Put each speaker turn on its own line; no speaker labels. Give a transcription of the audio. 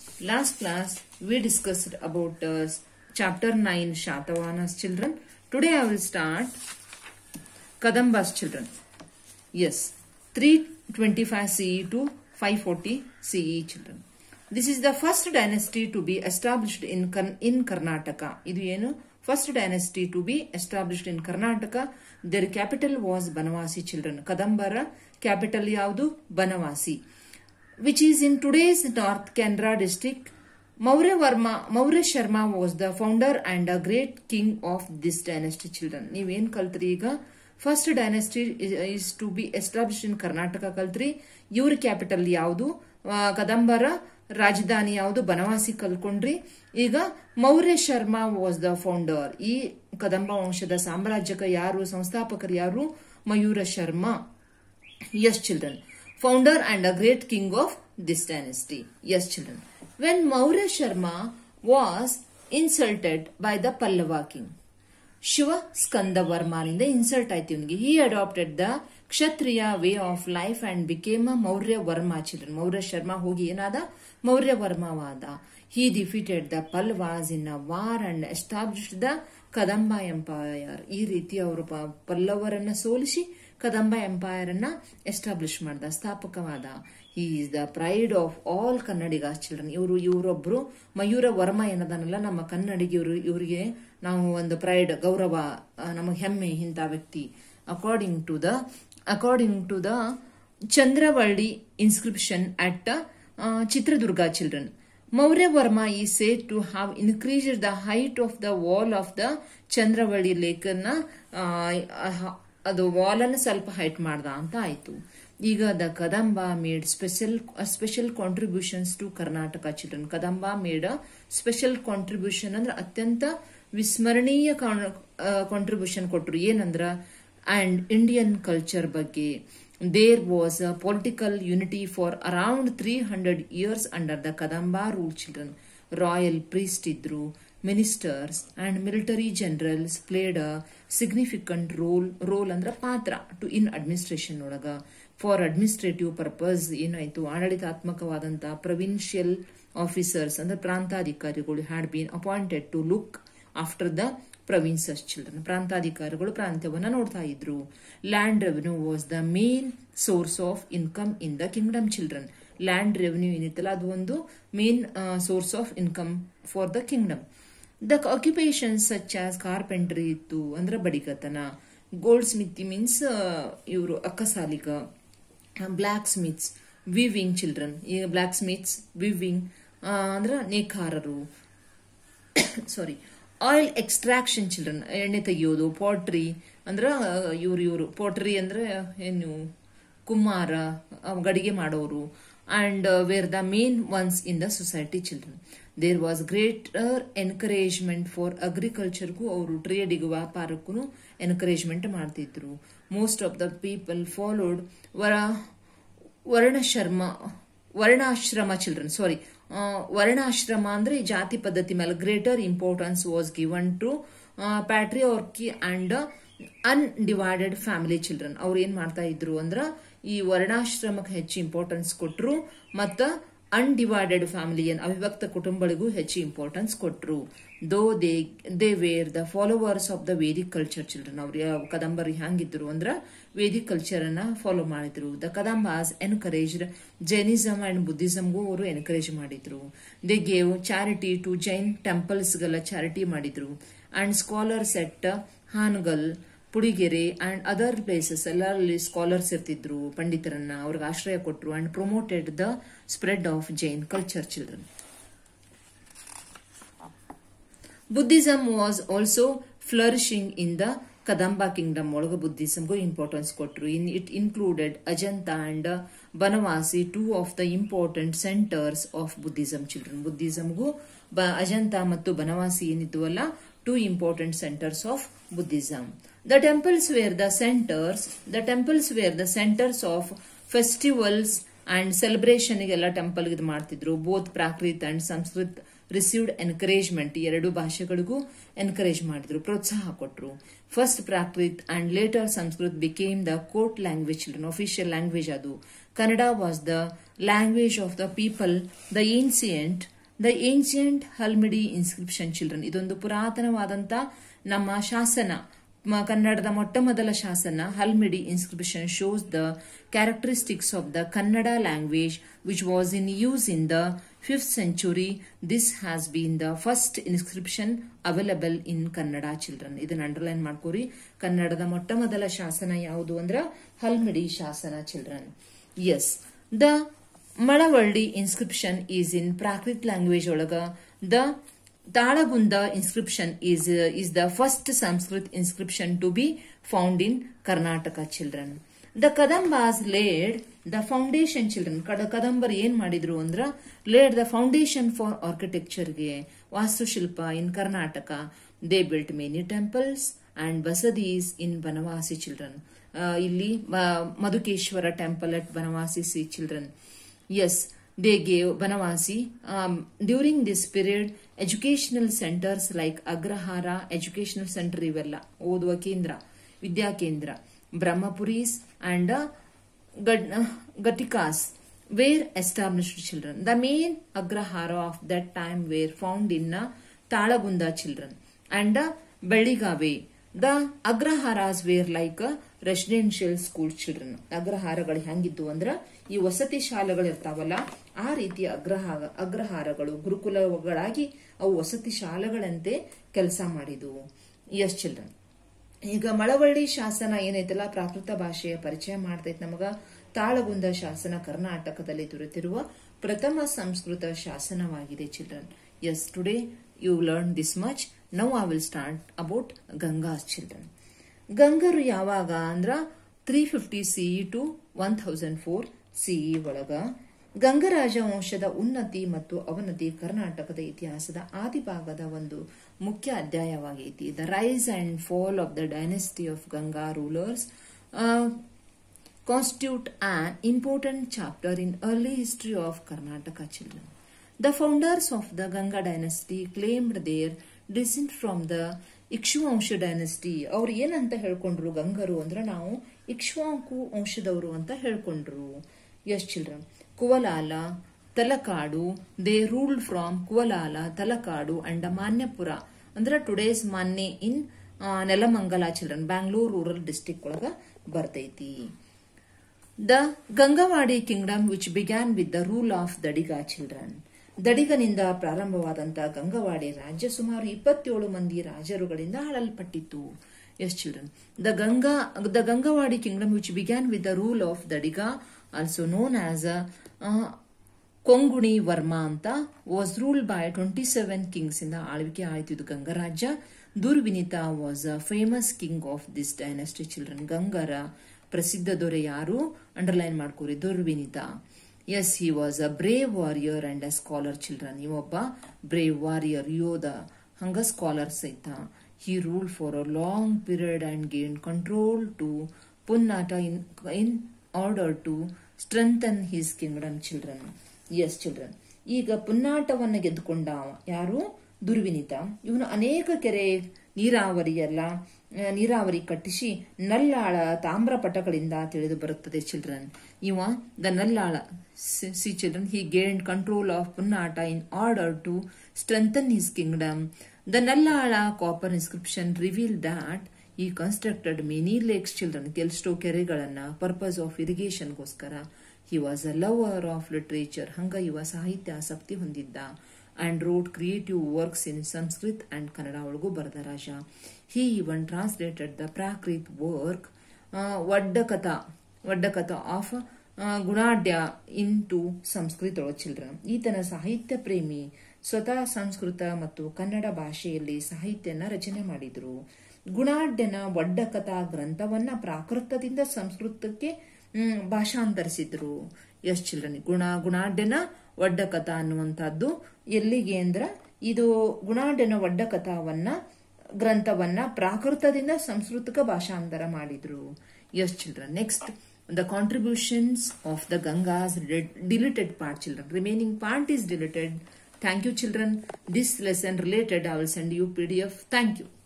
Last class we discussed about uh, chapter 9 Shatavana's children. Today I will start Kadamba's children. Yes, 325 CE to 540 CE children. This is the first dynasty to be established in Kar- in Karnataka. ಇದು ಏನು first dynasty to be established in Karnataka there capital was Banavasi children ಕದಂಬರ capital ಯಾವುದು Banavasi which is in today's North Canara district. Maurya Varma, Maurya Sharma was the founder and a great king of this dynasty children. ನೀವೇನ್ ಕಲ್ತ್ರಿ ಈಗ first dynasty is to be establish in Karnataka ಕಲ್ತ್ರಿ ಇವ್ರ capital ಯಾವುದು ಆ, ಕದಂಬರ ರಾಜಧಾನಿ ಯಾವುದು ಬನವಾಸಿ ಕಲ್ಕೊಂಡ್ರಿ ಈಗ Maurya Sharma was the founder ಈ ಕದಂಬ ವಂಶದ ಸಾಮ್ರಾಜ್ಯಕ ಯಾರು ಸಂಸ್ಥಾಪಕರು ಯಾರು Mayura Sharma Yes, children. Founder and a great king of this dynasty. Yes, children. When Maurya Sharma was insulted by the Pallava king, Shiva Skanda ವರ್ಮಾನಿಂದ ಇನ್ಸಲ್ಟ್ ಆಯ್ತು ಇವನಿಗೆ he adopted the Kshatriya way of life and became a Maurya Varma children Maurya Sharma ಹೋಗಿ ಏನಾದ ಮೌರ್ಯ ವರ್ಮವಾದ he defeated the Pallavas in a war and established the Kadamba empire ಈ ರೀತಿ ಅವರು ಪ- ಪಲ್ಲವರನ್ನ ಸೋಲಿಸಿ ಕದಂಬ ಎಂಪೈರ್ ಅನ್ನ ಎಸ್ಟಾಬ್ಲಿಷ್ ಮಾಡ್ದ ಸ್ಥಾಪಕವಾದ he is the pride of all Kannadiga children ಇವರು ಇವರೊಬ್ರು ಮಯೂರ ವರ್ಮ ಏನದನಲ್ಲ ನಮ್ಮ ಕನ್ನಡಿಗ ಇವರು ಇವರಿಗೆ ನಾವು ಒಂದು ಪ್ರೈಡ್ ಗೌರವ ನಮಗೆ ಹೆಮ್ಮೆ ಇಂಥ ವ್ಯಕ್ತಿ according to the according to the Chandravalli inscription at Chitradurga children Maurya Varma ಈ said to have increased the height of the wall of the Chandravalli lake ಅನ್ನ ಆ, ಅಹ- ಅದು ವಾಲ್ ಅನ್ನು ಸ್ವಲ್ಪ ಹೈಟ್ ಮಾಡ್ದ ಅಂತ ಆಯ್ತು ಈಗ the Kadamba made special special contributions to Karnataka children Kadamba made special contribution ಅಂದ್ರೆ ಅತ್ಯಂತ ವಿಸ್ಮರಣೀಯ ಕಾಂಟ್ರಿಬ್ಯೂಷನ್ ಕೊಟ್ರು ಏನಂದ್ರ ಅಂಡ್ ಇಂಡಿಯನ್ ಕಲ್ಚರ್ ಬಗ್ಗೆ there was a political unity for around three hundred years under the Kadamba rule children royal priest ಇದ್ರು ministers and military generals played a significant role role ಅಂದ್ರೆ ಪಾತ್ರ to in administration ಒಳಗ for administrative purpose ಏನಾಯ್ತು ಆಡಳಿತಾತ್ಮಕವಾದಂತ provincial officers ಅಂದ್ರೆ ಪ್ರಾಂತಾಧಿಕಾರಿಗಳು had been appointed to look after the provinces children ಪ್ರಾಂತಾಧಿಕಾರಿಗಳು ಪ್ರಾಂತ್ಯವನ್ನ ನೋಡ್ತಾ ಇದ್ರು land revenue was the main source of income in the kingdom children land revenue ಏನಿತ್ತಲ್ಲ ಅದು ಒಂದು main source of income for the kingdom the occupations such as carpentry ಇತ್ತು ಅಂದ್ರೆ ಬಡಿಗತನ ಗೋಲ್ಡ್ ಸ್ಮಿತಿ ಮೀನ್ಸ್ ಇವರು ಅಕ್ಕಸಾಲಿಗ ಬ್ಲ್ಯಾಕ್ ಸ್ಮಿತ್ಸ್ ವಿವಿಂಗ್ ಚಿಲ್ಡ್ರನ್ ಈಗ blacksmiths weaving ಅಂದ್ರೆ ನೇಕಾರರು ಸಾರಿ ಆಯಿಲ್ ಎಕ್ಸ್ಟ್ರಾಕ್ಷನ್ ಚಿಲ್ಡ್ರನ್ ಎಣ್ಣೆ ತೆಗಿಯೋದು ಪಾಟ್ರಿ ಅಂದ್ರ ಇವ್ರು ಇವರು ಪಾಟ್ರಿ ಅಂದ್ರೆ ಏನು ಕುಮಾರ ಅವ್ ಗಡಿಗೆ ಮಾಡೋರು and were the main ones in the society children there was greater encouragement for ಅಗ್ರಿಕಲ್ಚರ್ಗೂ ಅವರು ಟ್ರೇಡಿಗೂ ವ್ಯಾಪಾರಕ್ಕೂ ಎನ್ಕರೇಜ್ಮೆಂಟ್ ಮಾಡ್ತಿದ್ರು most of the people followed ವರ ವರ್ಣಶರ್ಮ ವರ್ಣಾಶ್ರಮ ಚಿಲ್ಡ್ರನ್ ಸಾರಿ ವರ್ಣಾಶ್ರಮ ಅಂದ್ರೆ ಈ ಜಾತಿ ಪದ್ಧತಿ ಮೇಲೆ greater importance was given to patriarchy and undivided family children ಅವ್ರು ಏನ್ ಮಾಡ್ತಾ ಇದ್ರು ಅಂದ್ರ ಈ ವರ್ಣಾಶ್ರಮಕ್ಕೆ ಹೆಚ್ಚು ಇಂಪಾರ್ಟೆನ್ಸ್ ಕೊಟ್ರು ಮತ್ತ ಅನ್ಡಿವೈಡೆಡ್ ಫ್ಯಾಮಿಲಿ ಏನ್ ಅವಿಭಕ್ತ ಕುಟುಂಬಗಳಿಗೂ ಹೆಚ್ಚು ಇಂಪಾರ್ಟೆನ್ಸ್ ಕೊಟ್ರು though they they were the followers of the Vedic culture children ಅವ್ರ ಕದಂಬರಿ ಹ್ಯಾಂಗಿದ್ರು ಅಂದ್ರ ವೇದಿಕ್ ಕಲ್ಚರ್ ಅನ್ನ ಫಾಲೋ ಮಾಡಿದ್ರು the Kadambas encouraged Jainism and ಬುದ್ಧಿಸಮ್ಗೂ ಅವರು ಎನ್ಕರೇಜ್ ಮಾಡಿದ್ರು they gave charity to Jain temples ಗೆಲ್ಲ ಚಾರಿಟಿ ಮಾಡಿದ್ರು and scholars at Hanagal Pudigere and other places ಎಲ್ಲರಲ್ಲಿ ಸ್ಕಾಲರ್ಸ್ ಇರ್ತಿದ್ರು ಪಂಡಿತರನ್ನ ಅವ್ರಿಗೆ ಆಶ್ರಯ ಕೊಟ್ರು and promoted the spread of Jain culture children Buddhism was also flourishing in the Kadamba kingdom ಒಳಗೆ ಬುದ್ಧಿಸಮ್ಗೂ ಇಂಪಾರ್ಟೆನ್ಸ್ ಕೊಟ್ರು in it included Ajanta and Banavasi two of the important centres of Buddhism children ಬುದ್ಧಿಸಮ್ಗೂ ಅಜಂತ ಮತ್ತು ಬನವಾಸಿ ಏನಿದ್ವಲ್ಲ two important centres of Buddhism the temples were the centres the temples were the centres of festivals and celebration ಗೆಲ್ಲ temple ಇದು ಮಾಡ್ತಿದ್ರು both Prakrit and Sanskrit received encouragement ಎರಡು ಭಾಷೆಗಳಿಗೂ encourage ಮಾಡಿದ್ರು ಪ್ರೋತ್ಸಾಹ ಕೊಟ್ಟರು first Prakrit and later Sanskrit became the court language children official language ಅದು Kannada was the language of the people, the ancient, the ancient Halmidi inscription children. ಇದೊಂದು ಪುರಾತನವಾದಂತ ನಮ್ಮ ಶಾಸನ ಮ- ಕನ್ನಡದ ಮೊಟ್ಟ ಮೊದಲ ಶಾಸನ Halmidi inscription shows the characteristics of the Kannada language which was in use in the fifth century this has been the first inscription available in Kannada children ಇದನ್ನ underline ಮಾಡ್ಕೋರಿ ಕನ್ನಡದ ಮೊಟ್ಟ ಮೊದಲ ಶಾಸನ ಯಾವುದು ಅಂದ್ರ ಹಲ್ಮಿಡಿ ಶಾಸನ children yes the Malavalli inscription is in Prakrit language ಒಳಗ the Talagunda inscription is is the first Sanskrit inscription to be found in Karnataka children the Kadambas laid the foundation children ಕಡ ಕದಂಬರ್ ಏನ್ ಮಾಡಿದ್ರು ಅಂದ್ರ ಲೇಡ್ ದ ಫೌಂಡೇಶನ್ ಫಾರ್ ಆರ್ಕಿಟೆಕ್ಚರ್ಗೆ ವಾಸ್ತುಶಿಲ್ಪ in Karnataka they built many temples and basadis in Banavasi children ಇಲ್ಲಿ ಮ- Madhukeshwara temple at Banavasi see children Yes, they gave Banavasi. Um, during this period, educational centers like Agrahara Educational Center ಇವೆಲ್ಲ ಓದುವ ಕೇಂದ್ರ ವಿದ್ಯಾ ಕೇಂದ್ರ Brahmapuris and ghatikas were established children. The main Agrahara of that time were found in uh, Talagunda children and uh, Belligave. The Agraharas were like uh, residential school children. ಅಗ್ರಹಾರಗಳು ಹೆಂಗಿದ್ದು ಅಂದ್ರ ಈ ವಸತಿ ಶಾಲೆಗಳು ಇರ್ತಾವಲ್ಲ ಆ ರೀತಿಯ ಅಗ್ರಹಾರ ಅಗ್ರಹಾರಗಳು ಗುರುಕುಲಗಳಾಗಿ ಅವು ವಸತಿ ಶಾಲೆಗಳಂತೆ ಕೆಲಸ ಮಾಡಿದವು ಎಸ್ ಚಿಲ್ಡ್ರನ್ ಈಗ ಮಳವಳ್ಳಿ ಶಾಸನ ಏನೈತಲ್ಲ ಪ್ರಾಕೃತ ಭಾಷೆಯ ಪರಿಚಯ ಮಾಡ್ತೈತಿ ನಮಗ ತಾಳಗುಂದ ಶಾಸನ ಕರ್ನಾಟಕದಲ್ಲಿ ದೊರೆತಿರುವ ಪ್ರಥಮ ಸಂಸ್ಕೃತ ಶಾಸನವಾಗಿದೆ children yes today you learn this much now I will start about Gangas children ಗಂಗರು ಯಾವಾಗ ಅಂದ್ರ three fifty CE to one thousand four CE ಒಳಗ ಗಂಗರಾಜ ವಂಶದ ಉನ್ನತಿ ಮತ್ತು ಅವನತಿ ಕರ್ನಾಟಕದ ಇತಿಹಾಸದ ಆದಿಭಾಗದ ಒಂದು ಮುಖ್ಯ ಅಧ್ಯಾಯವಾಗೈತಿ the rise and fall of the dynasty of Ganga rulers constitute an important chapter in early history of Karnataka children. The founders of the Ganga dynasty claimed their descent from the Ikshvaku dynasty ಅವ್ರು ಏನಂತ ಹೇಳ್ಕೊಂಡ್ರು ಗಂಗರು ಅಂದ್ರೆ ನಾವು ಇಕ್ಷ್ವಾಂಕು ವಂಶದವರು ಅಂತ ಹೇಳ್ಕೊಂಡ್ರು yes children Kuvalala Talakadu they ruled from Kuvalala Talakadu and Manyapura ಅಂದ್ರೆ today's Manya in Nelamangala children Bangalore rural district ಒಳಗ ಬರ್ತೈತಿ the Gangavadi kingdom which began with the rule of Dadiga children ದಡಿಗನಿಂದ ಪ್ರಾರಂಭವಾದಂತ ಗಂಗವಾಡಿ ರಾಜ್ಯ ಸುಮಾರು ಇಪ್ಪತ್ತೇಳು ಮಂದಿ ರಾಜರುಗಳಿಂದ ಆಳಲ್ಪಟ್ಟಿತ್ತು yes children the Ganga the Gangavadi kingdom which began with the rule of Dadiga also known as a Konguni Varma ಅಂತ was ruled by twenty seven kings ಇಂದ ಆಳ್ವಿಕೆ ಆಯ್ತಿದ್ದು ಗಂಗರಾಜ್ಯ Durvinita was a famous king of this dynasty children ಗಂಗರ ಪ್ರಸಿದ್ಧ ದೊರೆ ಯಾರು ಅಂಡರ್ಲೈನ್ ಮಾಡ್ಕೋರಿ Durvinita yes he was a brave warrior and a scholar children ಇವೊಬ್ಬ ಬ್ರೇವ್ ವಾರಿಯರ್ ಯೋಧ ಹಂಗ ಸ್ಕಾಲರ್ ಸಹಿತ he rule for a long period and gain control to Punnata in in order to strengthen his Kingdom children yes children ಈಗ ಪುನ್ನಾಟವನ್ನು ಗೆದ್ದುಕೊಂಡ ಅವ. ಯಾರು ದುರ್ವಿನಿತ ಇವನು ಅನೇಕ ಕೆರೆ ನೀರಾವರಿ ಎಲ್ಲ ಆ, ನೀರಾವರಿ ಕಟ್ಟಿಸಿ ನಲ್ಲಾಳ ತಾಮ್ರ ಪಟಗಳಿಂದ ತಿಳಿದು ಬರುತ್ತದೆ ಚಿಲ್ಡ್ರನ್ ಇವ the Nallala see children he gain control of Punnata in order to strengthen his kingdom the Nallala copper inscription reveal that he constructed many lakes children ಕೆಲಸೋ ಕೆರೆಗಳನ್ನ ಪರ್ಪಸ್ ಆಫ್ ಇರಿಗೇಷನ್ಗೋಸ್ಕರ he was a lover of literature ಹಂಗ ಇವ ಸಾಹಿತ್ಯ ಆಸಕ್ತಿ ಹೊಂದಿದ್ದ and wrote creative works in Sanskrit and Kannada ಒಳಗೂ ಬರೆದ ರಾಜ he even translated the Prakrit work Vaddakatha Vaddakatha of Gunadhya into Sanskrit ಒಳ ಚಿಲ್ಡ್ರನ್ ಈತನ ಸಾಹಿತ್ಯ ಪ್ರೇಮಿ ಸ್ವತಃ ಸಂಸ್ಕೃತ ಮತ್ತು ಕನ್ನಡ ಭಾಷೆಯಲ್ಲಿ ಸಾಹಿತ್ಯನ ರಚನೆ ಮಾಡಿದ್ರು ಗುಣಾಢ್ಯನ ವಡ್ಡಕಥಾ ಗ್ರಂಥವನ್ನ ಪ್ರಾಕೃತದಿಂದ ಸಂಸ್ಕೃತಕ್ಕೆ ಹ್ಮ್, ಭಾಷಾಂತರಿಸಿದ್ರು ಎಸ್ ಚಿಲ್ಡ್ರನ್ ಗುಣ ಗುಣಾಢ್ಯನ ವಡ್ಡಕಥ ಅನ್ನುವಂಥದ್ದು ಎಲ್ಲಿಗೆ ಅಂದ್ರ ಇದು ಗುಣಾಢ್ಯನ ವಡ್ಡಕಥಾವನ್ನ ಗ್ರಂಥವನ್ನ ಪ್ರಾಕೃತದಿಂದ ಸಂಸ್ಕೃತಕ್ಕೆ ಭಾಷಾಂತರ ಮಾಡಿದ್ರು yes children next the contributions of the Gangas deleted part children remaining part is deleted thank you children this lesson related I will send you P D F thank you